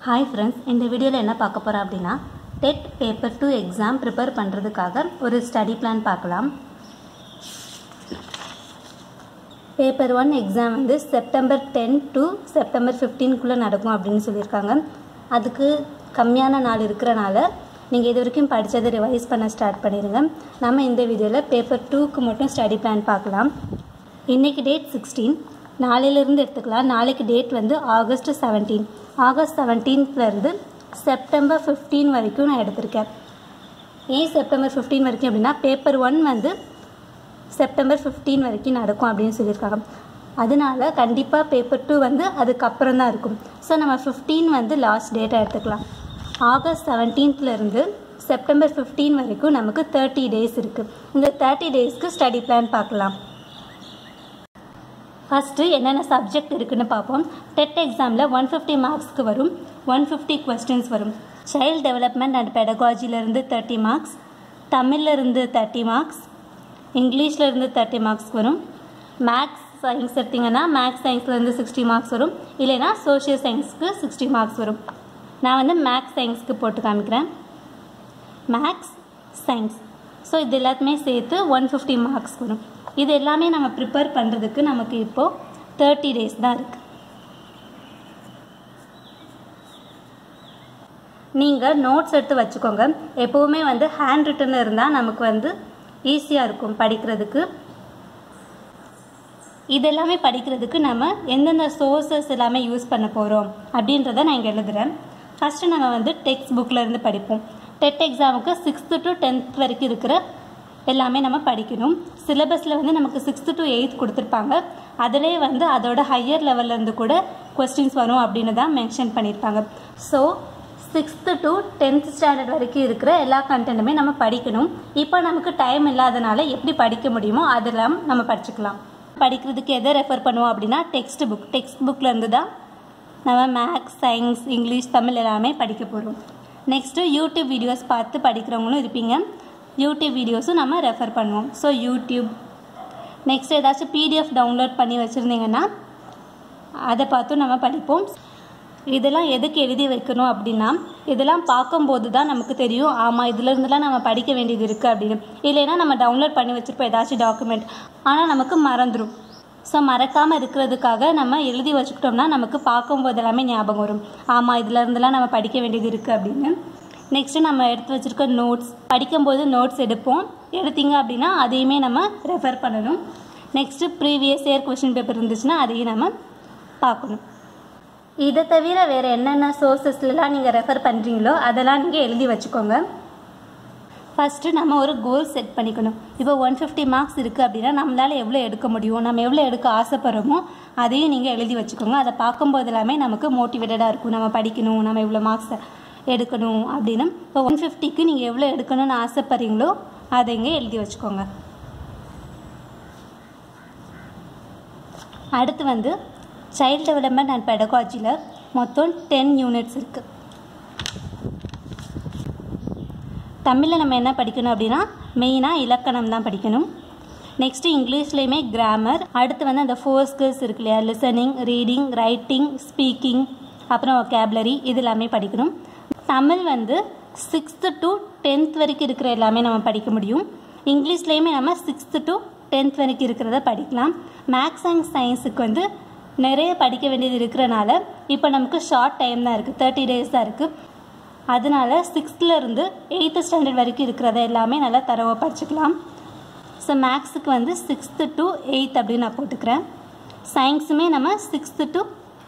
hi friends இந்த வீடியோவில் என்ன பார்க்க போகிறோம் அப்படின்னா TET paper two exam prepare பண்ணுறதுக்காக ஒரு ஸ்டடி பிளான் பார்க்கலாம் பேப்பர் ஒன் எக்ஸாம் வந்து செப்டம்பர் டென் டு செப்டம்பர் ஃபிஃப்டீன்குள்ளே நடக்கும் அப்படின்னு சொல்லியிருக்காங்க அதுக்கு கம்மியான நாள் இருக்கிறனால நீங்கள் இது வரைக்கும் படித்ததை ரிவைஸ் பண்ண ஸ்டார்ட் பண்ணிடுங்க நம்ம இந்த வீடியோவில் பேப்பர் டூக்கு மட்டும் ஸ்டடி பிளான் பார்க்கலாம் இன்றைக்கி டேட் சிக்ஸ்டீன் நாளையிலேருந்து எடுத்துக்கலாம் நாளைக்கு டேட் வந்து ஆகஸ்ட் செவன்டீன் ஆகஸ்ட் செவன்டீன்த்லேருந்து செப்டம்பர் ஃபிஃப்டீன் வரைக்கும் நான் எடுத்திருக்கேன் ஏன் செப்டம்பர் ஃபிஃப்டீன் வரைக்கும் அப்படின்னா பேப்பர் ஒன் வந்து செப்டம்பர் ஃபிஃப்டீன் வரைக்கும் நடக்கும் அப்படின்னு சொல்லியிருக்காங்க அதனால கண்டிப்பாக பேப்பர் டூ வந்து அதுக்கப்புறம் தான் இருக்கும் ஸோ நம்ம ஃபிஃப்டீன் வந்து லாஸ்ட் டேட்டாக எடுத்துக்கலாம் ஆகஸ்ட் செவன்டீன்த்லேருந்து செப்டம்பர் ஃபிஃப்டீன் வரைக்கும் நமக்கு தேர்ட்டி டேஸ் இருக்குது இந்த தேர்ட்டி டேஸ்க்கு ஸ்டடி பிளான் பார்க்கலாம் ஃபஸ்ட்டு என்னென்ன சப்ஜெக்ட் இருக்குன்னு பார்ப்போம் டெட் எக்ஸாமில் ஒன் ஃபிஃப்டி மார்க்ஸ்க்கு வரும் ஒன் ஃபிஃப்டி கொஸ்டின்ஸ் வரும் சைல்டு டெவலப்மெண்ட் அண்ட் பெடகாலஜிலேருந்து தேர்ட்டி மார்க்ஸ் தமிழ்லேருந்து தேர்ட்டி மார்க்ஸ் இங்கிலீஷ்லேருந்து தேர்ட்டி மார்க்ஸ் வரும் மேக்ஸ் சயின்ஸ் எடுத்திங்கன்னா மேக்ஸ் சயின்ஸ்லேருந்து சிக்ஸ்டி மார்க்ஸ் வரும் இல்லைனா சோஷியல் சயின்ஸ்க்கு சிக்ஸ்டி மார்க்ஸ் வரும் நான் வந்து மேக்ஸ் சயின்ஸ்க்கு போட்டு காமிக்கிறேன் மேக்ஸ் சயின்ஸ் ஸோ இது எல்லாத்துமே சேர்த்து ஒன் ஃபிஃப்டி மார்க்ஸ் வரும் இது எல்லாமே நம்ம ப்ரிப்பேர் பண்ணுறதுக்கு நமக்கு இப்போது தேர்ட்டி டேஸ் தான் இருக்குது நீங்கள் நோட்ஸ் எடுத்து வச்சுக்கோங்க எப்போவுமே வந்து ஹேண்ட் ரிட்டன் இருந்தால் நமக்கு வந்து ஈஸியாக இருக்கும் படிக்கிறதுக்கு இதெல்லாமே படிக்கிறதுக்கு நம்ம எந்தெந்த சோர்சஸ் எல்லாமே யூஸ் பண்ண போகிறோம் அப்படின்றத நான் இங்கே எழுதுகிறேன் ஃபஸ்ட்டு நம்ம வந்து டெக்ஸ்ட் புக்கில் இருந்து படிப்போம் டெட் எக்ஸாமுக்கு சிக்ஸ்த்து டு டென்த் வரைக்கும் இருக்கிற எல்லாமே நம்ம படிக்கணும் சிலபஸில் வந்து நமக்கு சிக்ஸ்த்து டு எயித் கொடுத்துருப்பாங்க அதிலே வந்து அதோட ஹையர் லெவல்லேருந்து கூட கொஸ்டின்ஸ் வரும் அப்படின்னு தான் மென்ஷன் பண்ணியிருப்பாங்க so sixth to tenth standard வரைக்கும் இருக்கிற எல்லா கண்டென்ட்டுமே நம்ம படிக்கணும் இப்போ நமக்கு டைம் இல்லாதனால எப்படி படிக்க முடியுமோ அதெல்லாம் நம்ம படிச்சுக்கலாம் படிக்கிறதுக்கு எதை ரெஃபர் பண்ணுவோம் அப்படின்னா டெக்ஸ்ட் புக் டெக்ஸ்ட் புக்கில் இருந்து தான் நம்ம மேக்ஸ் சயின்ஸ் இங்கிலீஷ் தமிழ் எல்லாமே படிக்க போகிறோம் நெக்ஸ்ட்டு யூடியூப் வீடியோஸ் பார்த்து படிக்கிறவங்களும் இருப்பீங்க யூடியூப் வீடியோஸும் நம்ம ரெஃபர் பண்ணுவோம் ஸோ யூடியூப் நெக்ஸ்ட் ஏதாச்சும் பிடிஎஃப் டவுன்லோட் பண்ணி வச்சுருந்தீங்கன்னா அதை பார்த்தும் நம்ம படிப்போம் இதெல்லாம் எதுக்கு எழுதி வைக்கணும் அப்படின்னா இதெல்லாம் பார்க்கும்போது தான் நமக்கு தெரியும் ஆமாம் இதுலேருந்துலாம் நம்ம படிக்க வேண்டியது இருக்குது அப்படின்னு இல்லைன்னா நம்ம டவுன்லோட் பண்ணி வச்சுருப்போம் ஏதாச்சும் டாக்குமெண்ட் ஆனால் நமக்கு மறந்துடும் ஸோ மறக்காமல் இருக்கிறதுக்காக நம்ம எழுதி வச்சுக்கிட்டோம்னா நமக்கு பார்க்கும்போது எல்லாமே ஞாபகம் வரும் ஆமாம் இதுலேருந்துலாம் நம்ம படிக்க வேண்டியது இருக்குது அப்படின்னு நெக்ஸ்ட்டு நம்ம எடுத்து வச்சுருக்க நோட்ஸ் படிக்கும்போது நோட்ஸ் எடுப்போம் எடுத்தீங்க அப்படின்னா அதையுமே நம்ம ரெஃபர் பண்ணணும் next previous year question paper இருந்துச்சுன்னா அதையும் நம்ம பார்க்கணும் இதை தவிர வேறு என்னென்ன சோர்சஸ்லாம் நீங்கள் ரெஃபர் பண்ணுறீங்களோ அதெல்லாம் நீங்கள் எழுதி வச்சுக்கோங்க ஃபஸ்ட்டு நம்ம ஒரு கோல் செட் பண்ணிக்கணும் இப்போ ஒன் ஃபிஃப்டி மார்க்ஸ் இருக்குது அப்படின்னா நம்மளால் எவ்வளோ எடுக்க முடியும் நம்ம எவ்வளோ எடுக்க ஆசைப்படுறோமோ அதையும் நீங்கள் எழுதி வச்சுக்கோங்க அதை பார்க்கும்போது எல்லாமே நமக்கு மோட்டிவேட்டடாக இருக்கும் நம்ம படிக்கணும் நம்ம இவ்வளோ மார்க்ஸ் எடுக்கணும் அப்படின்னு இப்போ ஒன் ஃபிஃப்டிக்கு நீங்கள் எவ்வளோ எடுக்கணும்னு ஆசைப்படுறீங்களோ அதை இங்கே எழுதி வச்சுக்கோங்க அடுத்து வந்து சைல்டு டெவலப்மெண்ட் அண்ட் பெடகாலஜியில் மொத்தம் டென் யூனிட்ஸ் இருக்குது தமிழில் நம்ம என்ன படிக்கணும் அப்படின்னா மெயினாக இலக்கணம் தான் படிக்கணும் நெக்ஸ்ட்டு இங்கிலீஷ்லேயுமே கிராமர் அடுத்து வந்து அந்த ஃபோர் ஸ்கில்ஸ் இருக்கு இல்லையா லிசனிங் ரீடிங் ரைட்டிங் ஸ்பீக்கிங் அப்புறம் ஒகேப்லரி இது எல்லாமே படிக்கணும் தமிழ் வந்து சிக்ஸ்த்து டு டென்த் வரைக்கும் இருக்கிற எல்லாமே நம்ம படிக்க முடியும் இங்கிலீஷ்லேயுமே நம்ம சிக்ஸ்த்து டு டென்த் வரைக்கும் இருக்கிறத படிக்கலாம் மேக்ஸ் அண்ட் சயின்ஸுக்கு வந்து நிறைய படிக்க வேண்டியது இருக்கிறனால இப்போ நமக்கு ஷார்ட் டைம் தான் இருக்குது தேர்ட்டி டேஸ் தான் இருக்குது அதனால சிக்ஸ்த்துலேருந்து எயித்து ஸ்டாண்டர்ட் வரைக்கும் இருக்கிறத எல்லாமே நல்லா தரவாக படிச்சுக்கலாம் ஸோ மேக்ஸுக்கு வந்து சிக்ஸ்த்து டு எயித் அப்படின்னு நான் போட்டுக்கிறேன் சயின்ஸுமே நம்ம சிக்ஸ்த்து டு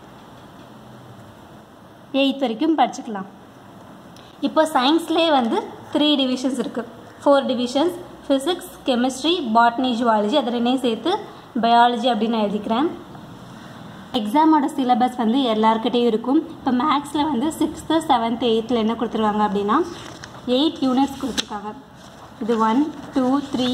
எயித் வரைக்கும் படிச்சுக்கலாம் இப்போ சயின்ஸ்லேயே வந்து த்ரீ டிவிஷன்ஸ் இருக்குது four divisions physics chemistry botany zoology அது ரெண்டையும் சேர்த்து பயாலஜி அப்படின்னு நான் எழுதிக்கிறேன் எக்ஸாமோட சிலபஸ் வந்து எல்லாருக்கிட்டேயும் இருக்கும் இப்போ மேக்ஸில் வந்து சிக்ஸ்த்து செவன்த்து எயித்தில் என்ன கொடுத்துருவாங்க அப்படின்னா எயிட் யூனிட்ஸ் கொடுத்துருக்காங்க இது ஒன் டூ த்ரீ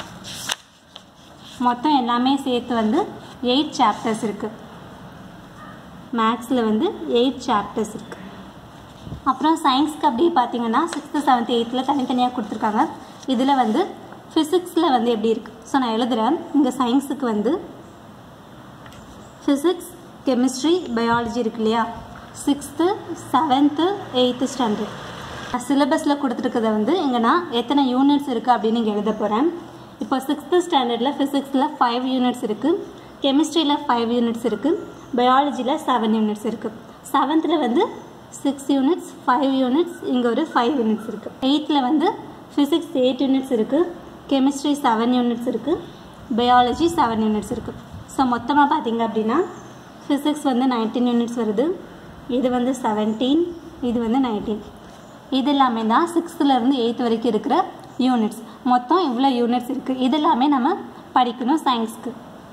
மொத்தம் எல்லாமே சேர்த்து வந்து எயிட் சாப்டர்ஸ் இருக்குது மேக்ஸில் வந்து எயிட் சாப்டர்ஸ் இருக்குது அப்புறம் சயின்ஸ்க்கு அப்படி பார்த்தீங்கன்னா சிக்ஸ்த்து செவன்த்து எயித்தில் தனித்தனியாக கொடுத்துருக்காங்க இதில் வந்து ஃபிசிக்ஸில் வந்து எப்படி இருக்குது ஸோ நான் எழுதுகிறேன் இங்கே சயின்ஸுக்கு வந்து ஃபிசிக்ஸ் கெமிஸ்ட்ரி பயாலஜி இருக்கு இல்லையா சிக்ஸ்த்து செவன்த்து எயித்து ஸ்டாண்டர்ட் சிலபஸில் கொடுத்துருக்கத வந்து இங்கே நான் எத்தனை யூனிட்ஸ் இருக்குது அப்படின்னு இங்கே எழுத போகிறேன் இப்போ சிக்ஸ்த்து ஸ்டாண்டர்டில் ஃபிசிக்ஸில் ஃபைவ் யூனிட்ஸ் இருக்குது கெமிஸ்ட்ரியில் ஃபைவ் யூனிட்ஸ் இருக்குது பயாலஜியில் செவன் யூனிட்ஸ் இருக்குது செவன்த்தில் வந்து சிக்ஸ் யூனிட்ஸ் ஃபைவ் யூனிட்ஸ் இங்கே ஒரு ஃபைவ் யூனிட்ஸ் இருக்குது எயித்தில் வந்து ஃபிசிக்ஸ் எயிட் யூனிட்ஸ் இருக்குது கெமிஸ்ட்ரி செவன் யூனிட்ஸ் இருக்குது பயாலஜி செவன் யூனிட்ஸ் இருக்குது ஸோ மொத்தமாக பார்த்தீங்க அப்படின்னா ஃபிசிக்ஸ் வந்து நைன்டீன் யூனிட்ஸ் வருது இது வந்து செவன்டீன் இது வந்து நைன்டீன் இது எல்லாமே தான் சிக்ஸ்த்துலேருந்து எயித் வரைக்கும் இருக்கிற யூனிட்ஸ் மொத்தம் இவ்வளோ யூனிட்ஸ் இருக்குது இது எல்லாமே நம்ம படிக்கணும் சயின்ஸ்க்கு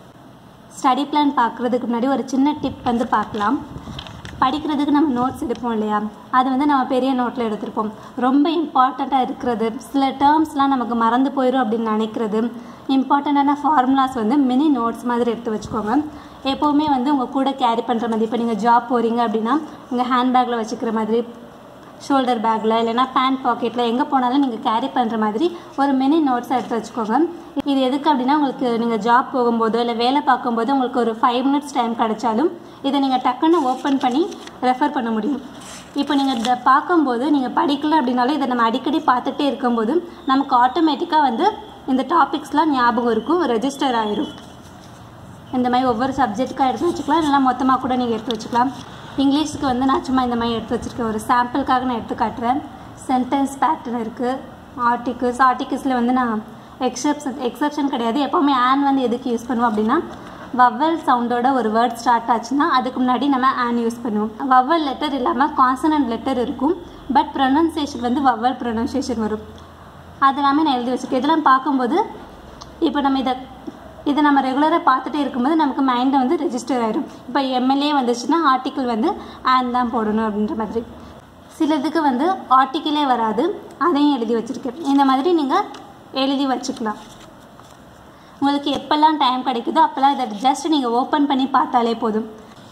ஸ்டடி பிளான் பார்க்குறதுக்கு முன்னாடி ஒரு சின்ன டிப் வந்து பார்க்கலாம் படிக்கிறதுக்கு நம்ம நோட்ஸ் எடுப்போம் இல்லையா அது வந்து நம்ம பெரிய நோட்டில் எடுத்திருப்போம் ரொம்ப இம்பார்ட்டண்ட்டாக இருக்கிறது சில டேர்ம்ஸ்லாம் நமக்கு மறந்து போயிடும் அப்படின்னு நினைக்கிறது இம்பார்ட்டண்ட்டான ஃபார்முலாஸ் வந்து மினி நோட்ஸ் மாதிரி எடுத்து வச்சுக்கோங்க எப்போவுமே வந்து உங்கள் கூட கேரி பண்ணுற மாதிரி இப்போ நீங்கள் ஜாப் போகிறீங்க அப்படின்னா உங்கள் ஹேண்ட்பேக்கில் வச்சுக்கிற மாதிரி ஷோல்டர் பேக்கில் இல்லைனா பேண்ட் பாக்கெட்டில் எங்கே போனாலும் நீங்கள் கேரி பண்ணுற மாதிரி ஒரு மினி நோட்ஸை எடுத்து வச்சுக்கோங்க இது எதுக்கு அப்படின்னா உங்களுக்கு நீங்கள் ஜாப் போகும்போதோ இல்லை வேலை பார்க்கும்போது உங்களுக்கு ஒரு ஃபைவ் மினிட்ஸ் டைம் கிடைச்சாலும் இதை நீங்கள் டக்குன்னு ஓப்பன் பண்ணி ரெஃபர் பண்ண முடியும் இப்போ நீங்கள் இதை பார்க்கும்போது நீங்கள் படிக்கல அப்படின்னாலும் இதை நம்ம அடிக்கடி பார்த்துட்டே இருக்கும்போது நமக்கு ஆட்டோமேட்டிக்காக வந்து இந்த டாபிக்ஸ்லாம் ஞாபகம் இருக்கும் ரெஜிஸ்டர் ஆயிரும் இந்த மாதிரி ஒவ்வொரு சப்ஜெக்ட்டுக்காக எடுத்து வச்சுக்கலாம் இல்லைனா மொத்தமாக கூட நீங்கள் எடுத்து வச்சுக்கலாம் இங்கிலீஷுக்கு வந்து நான் சும்மா இந்த மாதிரி எடுத்து வச்சுருக்கேன் ஒரு சாம்பிளுக்காக நான் எடுத்து காட்டுறேன் சென்டென்ஸ் பேட்டர்ன் இருக்குது ஆர்டிகிள்ஸ் ஆர்டிகிள்ஸில் வந்து நான் எக்ஸப்ஷன் எக்ஸப்ஷன் கிடையாது எப்போவுமே ஆன் வந்து எதுக்கு யூஸ் பண்ணுவோம் அப்படின்னா வவ்வல் சவுண்டோட ஒரு வேர்ட் ஸ்டார்ட் ஆச்சுன்னா அதுக்கு முன்னாடி நம்ம ஆன் யூஸ் பண்ணுவோம் வவ்வல் லெட்டர் இல்லாமல் கான்சனன்ட் லெட்டர் இருக்கும் பட் ப்ரொனன்சியேஷன் வந்து வவ்வல் ப்ரொனன்சியேஷன் வரும் அது எல்லாமே நான் எழுதி வச்சுருக்கேன் இதெல்லாம் பார்க்கும்போது இப்போ நம்ம இதை இதை நம்ம ரெகுலராக பார்த்துட்டே இருக்கும்போது நமக்கு மைண்டில் வந்து ரெஜிஸ்டர் ஆயிடும் இப்போ எம்எல்ஏ வந்துச்சுன்னா ஆர்டிக்கிள் வந்து ஆன் தான் போடணும் அப்படின்ற மாதிரி சிலதுக்கு வந்து ஆர்டிக்கிளே வராது அதையும் எழுதி வச்சுருக்கேன் இந்த மாதிரி நீங்கள் எழுதி வச்சுக்கலாம் உங்களுக்கு எப்போல்லாம் டைம் கிடைக்குதோ அப்போல்லாம் இதை ஜஸ்ட் நீங்கள் ஓப்பன் பண்ணி பார்த்தாலே போதும்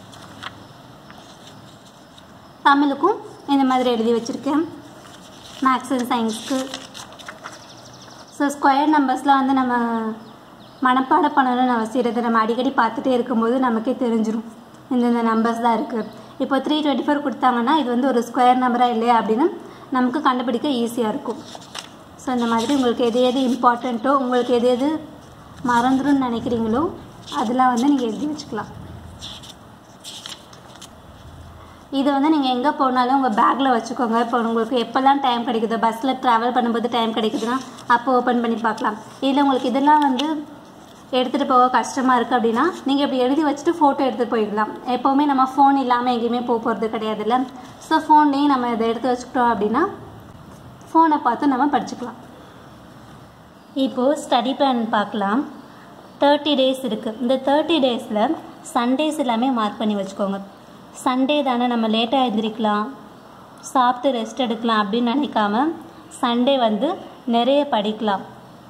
தமிழுக்கும் இந்த மாதிரி எழுதி வச்சுருக்கேன் மேக்ஸ் அண்ட் சயின்ஸ்க்கு ஸோ ஸ்கொயர் நம்பர்ஸ்லாம் வந்து நம்ம மனப்பாடம் பண்ணணும்னு அவசியம் இல்லை நம்ம அடிக்கடி பார்த்துட்டே இருக்கும்போது நமக்கே தெரிஞ்சிடும் இந்தந்த நம்பர்ஸ் தான் இருக்குது இப்போ த்ரீ டுவெண்ட்டி ஃபோர் கொடுத்தாங்கன்னா இது வந்து ஒரு ஸ்கொயர் நம்பராக இல்லையா அப்படின்னு நமக்கு கண்டுபிடிக்க ஈஸியாக இருக்கும் ஸோ இந்த மாதிரி உங்களுக்கு எது எது இம்பார்ட்டண்ட்டோ உங்களுக்கு எது எது மறந்துடும் நினைக்கிறீங்களோ அதெல்லாம் வந்து நீங்கள் எழுதி வச்சுக்கலாம் இதை வந்து நீங்கள் எங்கே போனாலும் உங்கள் பேக்கில் வச்சுக்கோங்க இப்போ உங்களுக்கு எப்போல்லாம் டைம் கிடைக்குதோ பஸ்ஸில் ட்ராவல் பண்ணும்போது டைம் கிடைக்குதுன்னா அப்போ ஓப்பன் பண்ணி பார்க்கலாம் இல்லை உங்களுக்கு இதெல்லாம் வந்து எடுத்துகிட்டு போக கஷ்டமாக இருக்குது அப்படின்னா நீங்கள் இப்படி எழுதி வச்சுட்டு ஃபோட்டோ எடுத்துகிட்டு போயிடலாம் எப்போவுமே நம்ம ஃபோன் இல்லாமல் எங்கேயுமே போக போகிறது கிடையாதுல்ல ஸோ ஃபோன்லேயும் நம்ம இதை எடுத்து வச்சுக்கிட்டோம் அப்படின்னா ஃபோனை பார்த்து நம்ம படிச்சுக்கலாம் இப்போது ஸ்டடி பிளான் பார்க்கலாம் தேர்ட்டி டேஸ் இருக்குது இந்த தேர்ட்டி டேஸில் சண்டேஸ் எல்லாமே மார்க் பண்ணி வச்சுக்கோங்க சண்டே தானே நம்ம லேட்டாக எழுந்திரிக்கலாம் சாப்பிட்டு ரெஸ்ட் எடுக்கலாம் அப்படின்னு நினைக்காம சண்டே வந்து நிறைய படிக்கலாம்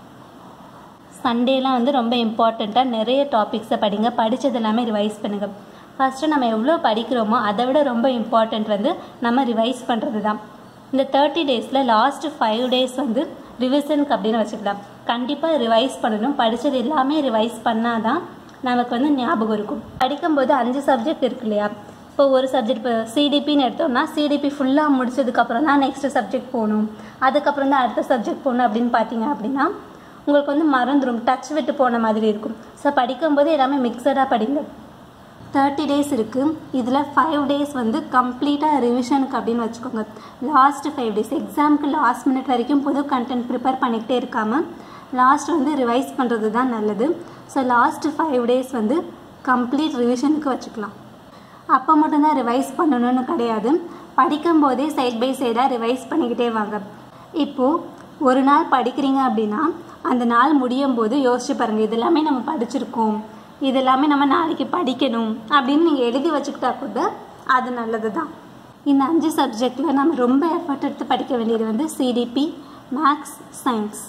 சண்டேலாம் வந்து ரொம்ப இம்பார்ட்டண்ட்டாக நிறைய டாபிக்ஸை படிங்க படித்தது எல்லாமே ரிவைஸ் பண்ணுங்கள் ஃபஸ்ட்டு நம்ம எவ்வளோ படிக்கிறோமோ அதை விட ரொம்ப இம்பார்ட்டண்ட் வந்து நம்ம ரிவைஸ் பண்ணுறது தான் இந்த தேர்ட்டி டேஸில் லாஸ்ட்டு ஃபைவ் டேஸ் வந்து ரிவிஷனுக்கு அப்படின்னு வச்சுக்கலாம் கண்டிப்பாக ரிவைஸ் பண்ணணும் படித்தது எல்லாமே ரிவைஸ் பண்ணால் தான் நமக்கு வந்து ஞாபகம் இருக்கும் படிக்கும்போது அஞ்சு சப்ஜெக்ட் இருக்கு இல்லையா இப்போ ஒரு சப்ஜெக்ட் இப்போ சிடிபின்னு எடுத்தோம்னா சிடிபி ஃபுல்லாக முடிச்சதுக்கப்புறம் தான் நெக்ஸ்ட் சப்ஜெக்ட் போகணும் அதுக்கப்புறம் தான் அடுத்த சப்ஜெக்ட் போகணும் அப்படின்னு பார்த்தீங்க அப்படின்னா உங்களுக்கு வந்து மறந்துடும் டச் விட்டு போன மாதிரி இருக்கும் ஸோ படிக்கும்போது எல்லாமே மிக்சடாக படிங்க தேர்ட்டி டேஸ் இருக்குது இதில் ஃபைவ் டேஸ் வந்து கம்ப்ளீட்டாக ரிவிஷனுக்கு அப்படின்னு வச்சுக்கோங்க லாஸ்ட் ஃபைவ் டேஸ் எக்ஸாமுக்கு லாஸ்ட் மினிட் வரைக்கும் புது கண்டென்ட் ப்ரிப்பேர் பண்ணிக்கிட்டே இருக்காமல் லாஸ்ட் வந்து ரிவைஸ் பண்ணுறது தான் நல்லது ஸோ லாஸ்ட் ஃபைவ் டேஸ் வந்து கம்ப்ளீட் ரிவிஷனுக்கு வச்சுக்கலாம் அப்போ மட்டும்தான் ரிவைஸ் பண்ணணும்னு கிடையாது படிக்கும்போதே சைட் பை சைடாக ரிவைஸ் பண்ணிக்கிட்டே வாங்க இப்போது ஒரு நாள் படிக்கிறீங்க அப்படின்னா அந்த நாள் முடியும் போது யோசிச்சு பாருங்கள் இது எல்லாமே நம்ம படிச்சிருக்கோம் இது எல்லாமே நம்ம நாளைக்கு படிக்கணும் அப்படின்னு நீங்கள் எழுதி வச்சுக்கிட்டா கூட அது நல்லது தான் இந்த அஞ்சு சப்ஜெக்டில் நம்ம ரொம்ப எஃபர்ட் எடுத்து படிக்க வேண்டியது வந்து சிடிபி மேக்ஸ் சயின்ஸ்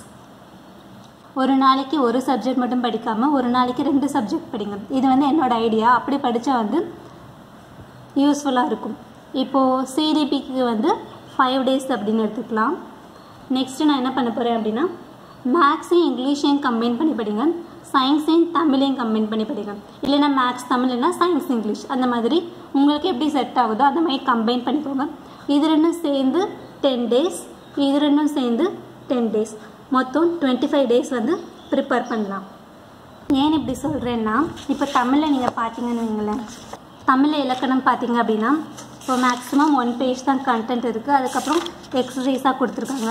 ஒரு நாளைக்கு ஒரு சப்ஜெக்ட் மட்டும் படிக்காமல் ஒரு நாளைக்கு ரெண்டு சப்ஜெக்ட் படிங்க இது வந்து என்னோடய ஐடியா அப்படி படித்தா வந்து யூஸ்ஃபுல்லாக இருக்கும் இப்போது சிடிபிக்கு வந்து ஃபைவ் டேஸ் அப்படின்னு எடுத்துக்கலாம் நெக்ஸ்ட்டு நான் என்ன பண்ண போகிறேன் அப்படின்னா மேக்ஸையும் இங்கிலீஷையும் கம்பைன் பண்ணி படிங்க சயின்ஸையும் தமிழையும் கம்பைன் பண்ணி படிங்க இல்லைன்னா மேக்ஸ் தமிழ் இல்லைன்னா சயின்ஸ் இங்கிலீஷ் அந்த மாதிரி உங்களுக்கு எப்படி செட் ஆகுதோ அந்த மாதிரி கம்பைன் பண்ணிக்கோங்க இது ரெண்டும் சேர்ந்து டென் டேஸ் இது ரெண்டும் சேர்ந்து டென் டேஸ் மொத்தம் டுவெண்ட்டி ஃபைவ் டேஸ் வந்து ப்ரிப்பேர் பண்ணலாம் ஏன் இப்படி சொல்கிறேன்னா இப்போ தமிழில் நீங்கள் பார்த்தீங்கன்னு வைங்களேன் தமிழில் இலக்கணம் பார்த்தீங்க அப்படின்னா இப்போ மேக்ஸிமம் ஒன் பேஜ் தான் கண்டென்ட் இருக்குது அதுக்கப்புறம் எக்ஸசைஸாக கொடுத்துருக்காங்க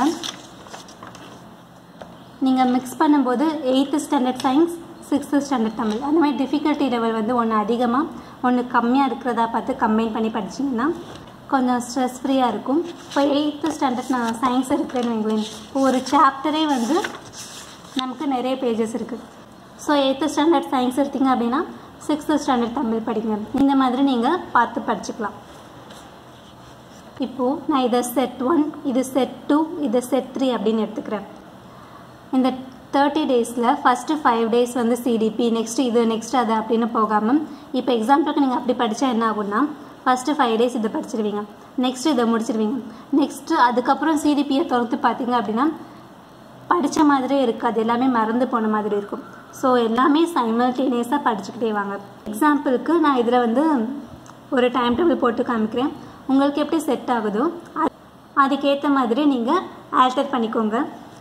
நீங்கள் மிக்ஸ் பண்ணும்போது eighth standard science sixth standard Tamil அந்த மாதிரி டிஃபிகல்ட்டி லெவல் வந்து ஒன்று அதிகமாக ஒன்று கம்மியாக இருக்கிறதா பார்த்து கம்பைன் பண்ணி படிச்சிங்கன்னா கொஞ்சம் ஸ்ட்ரெஸ் ஃப்ரீயாக இருக்கும் இப்போ எயித்து ஸ்டாண்டர்ட் நான் சயின்ஸ் இருக்கிறேன்னு வைங்களேன் இப்போ ஒரு சாப்டரே வந்து நமக்கு நிறைய பேஜஸ் இருக்குது ஸோ எயித்து ஸ்டாண்டர்ட் சயின்ஸ் எடுத்தீங்க அப்படின்னா சிக்ஸ்த்து ஸ்டாண்டர்ட் தமிழ் படிங்க இந்த மாதிரி நீங்கள் பார்த்து படிச்சுக்கலாம் இப்போது நான் இதை செட் ஒன் இது செட் டூ இது செட் த்ரீ அப்படின்னு எடுத்துக்கிறேன் இந்த தேர்ட்டி டேஸில் ஃபஸ்ட்டு ஃபைவ் டேஸ் வந்து சிடிபி நெக்ஸ்ட் இது நெக்ஸ்ட் அது அப்படின்னு போகாமல் இப்போ எக்ஸாம்பிளுக்கு நீங்கள் அப்படி படித்தா என்ன ஆகும்னா ஃபஸ்ட்டு ஃபைவ் டேஸ் இதை படிச்சிருவீங்க நெக்ஸ்ட் இதை முடிச்சிருவீங்க நெக்ஸ்ட்டு அதுக்கப்புறம் சிடிபியை திறந்து பார்த்தீங்க அப்படின்னா படித்த மாதிரியே இருக்காது எல்லாமே மறந்து போன மாதிரி இருக்கும் ஸோ எல்லாமே சைமல்டேனியஸாக படிச்சுக்கிட்டே வாங்க எக்ஸாம்பிளுக்கு நான் இதில் வந்து ஒரு டைம் டேபிள் போட்டு காமிக்கிறேன் உங்களுக்கு எப்படி செட் ஆகுதோ அது- அதுக்கேற்ற மாதிரி நீங்கள் ஆல்டர் பண்ணிக்கோங்க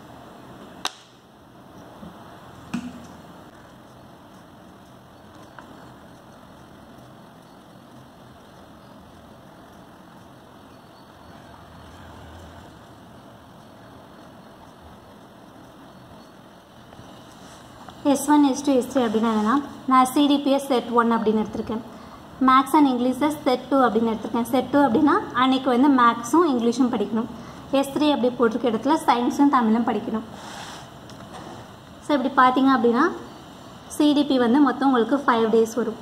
S one S two S three அப்படின்னா என்னன்னா நான் சிடிபிஎஸ் செட் ஒன் அப்படின்னு எடுத்திருக்கேன் மேக்ஸ் அண்ட் இங்கிலீஷில் செட் டூ அப்படின்னு எடுத்திருக்கேன் செட் டூ அப்படின்னா அன்னைக்கு வந்து மேக்ஸும் இங்கிலீஷும் படிக்கணும் எஸ் த்ரீ அப்படி போட்டிருக்க இடத்துல சயின்ஸும் தமிழும் படிக்கணும் ஸோ இப்படி பார்த்தீங்க அப்படின்னா சிடிபி வந்து மொத்தம் உங்களுக்கு ஃபைவ் டேஸ் வரும்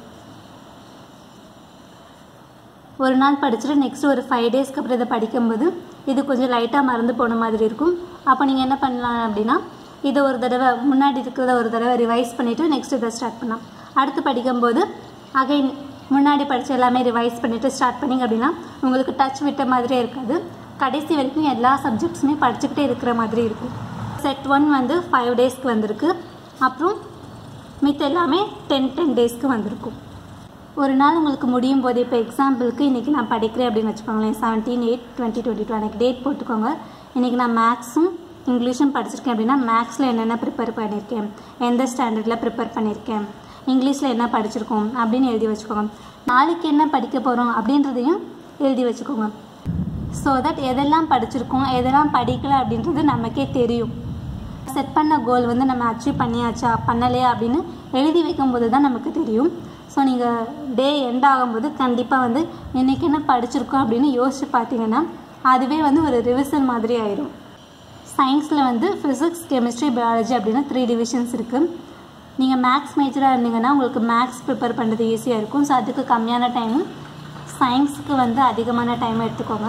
ஒரு நாள் படிச்சுட்டு நெக்ஸ்ட் ஒரு ஃபைவ் டேஸ்க்கு அப்புறம் இதை படிக்கும்போது இது கொஞ்சம் லைட்டாக மறந்து போன மாதிரி இருக்கும் அப்போ நீங்கள் என்ன பண்ணலாம் அப்படின்னா இதை ஒரு தடவை முன்னாடி இருக்கிறத ஒரு தடவை ரிவைஸ் பண்ணிவிட்டு நெக்ஸ்ட் இதை ஸ்டார்ட் பண்ணலாம் அடுத்து படிக்கும்போது அகைன் முன்னாடி படித்த எல்லாமே ரிவைஸ் பண்ணிவிட்டு ஸ்டார்ட் பண்ணிங்க அப்படின்னா உங்களுக்கு டச் விட்ட மாதிரியே இருக்காது கடைசி வரைக்கும் எல்லா சப்ஜெக்ட்ஸுமே படிச்சுக்கிட்டே இருக்கிற மாதிரி இருக்கும் செட் ஒன் வந்து ஃபைவ் டேஸ்க்கு வந்திருக்கு அப்புறம் மித்த எல்லாமே டென் டென் டேஸ்க்கு வந்திருக்கும் ஒரு நாள் உங்களுக்கு முடியும் போது இப்போ எக்ஸாம்பிளுக்கு இன்றைக்கி நான் படிக்கிறேன் அப்படின்னு வச்சுக்கோங்களேன் seventeen eight twenty twenty two எனக்கு டேட் போட்டுக்கோங்க இன்றைக்கி நான் மேக்ஸும் இங்கிலீஷும் படிச்சிருக்கேன் அப்படின்னா மேக்ஸில் என்னென்ன ப்ரிப்பேர் பண்ணியிருக்கேன் எந்த ஸ்டாண்டர்டில் ப்ரிப்பேர் பண்ணியிருக்கேன் இங்கிலீஷில் என்ன படிச்சிருக்கோம் அப்படின்னு எழுதி வச்சுக்கோங்க நாளைக்கு என்ன படிக்க போகிறோம் அப்படின்றதையும் எழுதி வச்சுக்கோங்க ஸோ தட் எதெல்லாம் படிச்சிருக்கோம் எதெல்லாம் படிக்கல அப்படின்றது நமக்கே தெரியும் செட் பண்ண கோல் வந்து நம்ம அச்சீவ் பண்ணியாச்சா பண்ணலையா அப்படின்னு எழுதி வைக்கும்போது தான் நமக்கு தெரியும் ஸோ நீங்கள் டே எண்ட் ஆகும்போது கண்டிப்பாக வந்து இன்றைக்கி என்ன படிச்சிருக்கோம் அப்படின்னு யோசிச்சு பார்த்தீங்கன்னா அதுவே வந்து ஒரு ரிவிஷன் மாதிரி ஆயிடும் சயின்ஸில் வந்து ஃபிசிக்ஸ் கெமிஸ்ட்ரி பயாலஜி அப்படின்னு த்ரீ டிவிஷன்ஸ் இருக்குது நீங்கள் மேக்ஸ் மேஜராக இருந்தீங்கன்னா உங்களுக்கு மேக்ஸ் ப்ரிப்பேர் பண்ணுறது ஈஸியாக இருக்கும் ஸோ அதுக்கு கம்மியான டைமும் சயின்ஸுக்கு வந்து அதிகமான டைம் எடுத்துக்கோங்க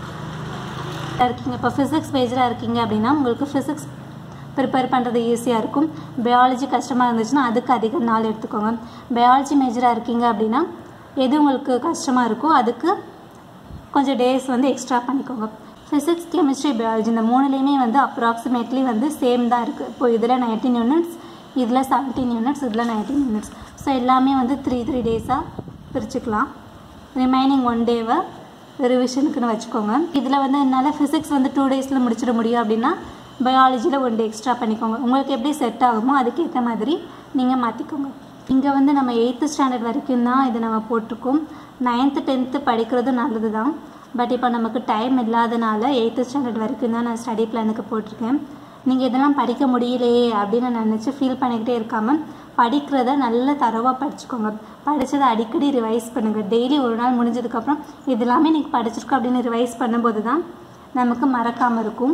இருக்கீங்க இப்போ ஃபிசிக்ஸ் மேஜராக இருக்கீங்க அப்படின்னா உங்களுக்கு ஃபிசிக்ஸ் ப்ரிப்பேர் பண்ணுறது ஈஸியாக இருக்கும் பயாலஜி கஷ்டமாக இருந்துச்சுன்னா அதுக்கு அதிக நாள் எடுத்துக்கோங்க பயாலஜி மேஜராக இருக்கீங்க அப்படின்னா எது உங்களுக்கு கஷ்டமாக இருக்கோ அதுக்கு கொஞ்சம் டேஸ் வந்து எக்ஸ்ட்ரா பண்ணிக்கோங்க ஃபிசிக்ஸ் கெமிஸ்ட்ரி பயாலஜி இந்த மூணுலேயுமே வந்து அப்ராக்சிமேட்லி வந்து சேம் தான் இருக்குது இப்போ இதில் நைன்டீன் யூனிட்ஸ் இதில் செவன்டீன் யூனிட்ஸ் இதில் நைன்டீன் யூனிட்ஸ் ஸோ எல்லாமே வந்து த்ரீ த்ரீ டேஸாக பிரிச்சுக்கலாம் ரிமைனிங் ஒன் டேவை ரிவிஷனுக்குன்னு வச்சுக்கோங்க இதில் வந்து என்னால் ஃபிசிக்ஸ் வந்து டூ டேஸில் முடிச்சிட முடியும் அப்படின்னா பயாலஜியில் ஒன் டே எக்ஸ்ட்ரா பண்ணிக்கோங்க உங்களுக்கு எப்படி செட் ஆகுமோ அதுக்கேற்ற மாதிரி நீங்கள் மாற்றிக்கோங்க இங்கே வந்து நம்ம எயித்து ஸ்டாண்டர்ட் வரைக்கும் தான் இது நம்ம போட்டிருக்கோம் நைன்த்து டென்த்து படிக்கிறது நல்லது தான் பட் இப்போ நமக்கு டைம் இல்லாதனால எயித்து ஸ்டாண்டர்ட் வரைக்கும் தான் நான் ஸ்டடி பிளானுக்கு போட்டிருக்கேன் நீங்கள் இதெல்லாம் படிக்க முடியலையே அப்படின்னு நினச்சி ஃபீல் பண்ணிக்கிட்டே இருக்காமல் படிக்கிறத நல்ல தரவாக படிச்சுக்கோங்க படித்ததை அடிக்கடி ரிவைஸ் பண்ணுங்கள் டெய்லி ஒரு நாள் முடிஞ்சதுக்கப்புறம் இது எல்லாமே நீங்கள் படிச்சிருக்கோம் அப்படின்னு ரிவைஸ் பண்ணும்போது தான் நமக்கு மறக்காமல் இருக்கும்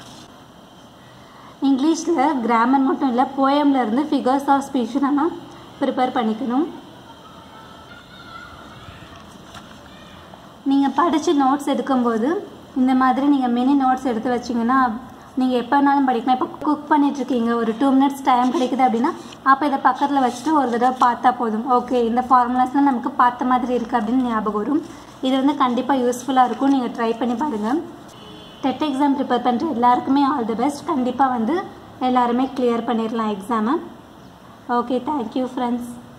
இங்கிலீஷில் கிராமர் மட்டும் இல்லை போயம்ல இருந்து ஃபிகர்ஸ் ஆஃப் ஸ்பீச் நம்ம ப்ரிப்பேர் பண்ணிக்கணும் நீங்கள் படித்து நோட்ஸ் எடுக்கும்போது இந்த மாதிரி நீங்கள் மினி நோட்ஸ் எடுத்து வச்சிங்கன்னா நீங்கள் எப்போ வேணாலும் படிக்கலாம் இப்போ குக் பண்ணிகிட்ருக்கீங்க ஒரு டூ மினிட்ஸ் டைம் கிடைக்குது அப்படின்னா அப்போ இதை பக்கத்தில் வச்சுட்டு ஒரு தடவை பார்த்தா போதும் ஓகே இந்த ஃபார்முலாஸ்லாம் நமக்கு பார்த்த மாதிரி இருக்குது அப்படின்னு ஞாபகம் வரும் இது வந்து கண்டிப்பாக யூஸ்ஃபுல்லாக இருக்கும் நீங்கள் ட்ரை பண்ணி பாருங்கள் டெட் எக்ஸாம் ப்ரிப்பேர் பண்ணுற எல்லாருக்குமே ஆல் தி பெஸ்ட் கண்டிப்பாக வந்து எல்லாருமே கிளியர் பண்ணிடலாம் எக்ஸாமை ஓகே தேங்க்யூ ஃப்ரெண்ட்ஸ்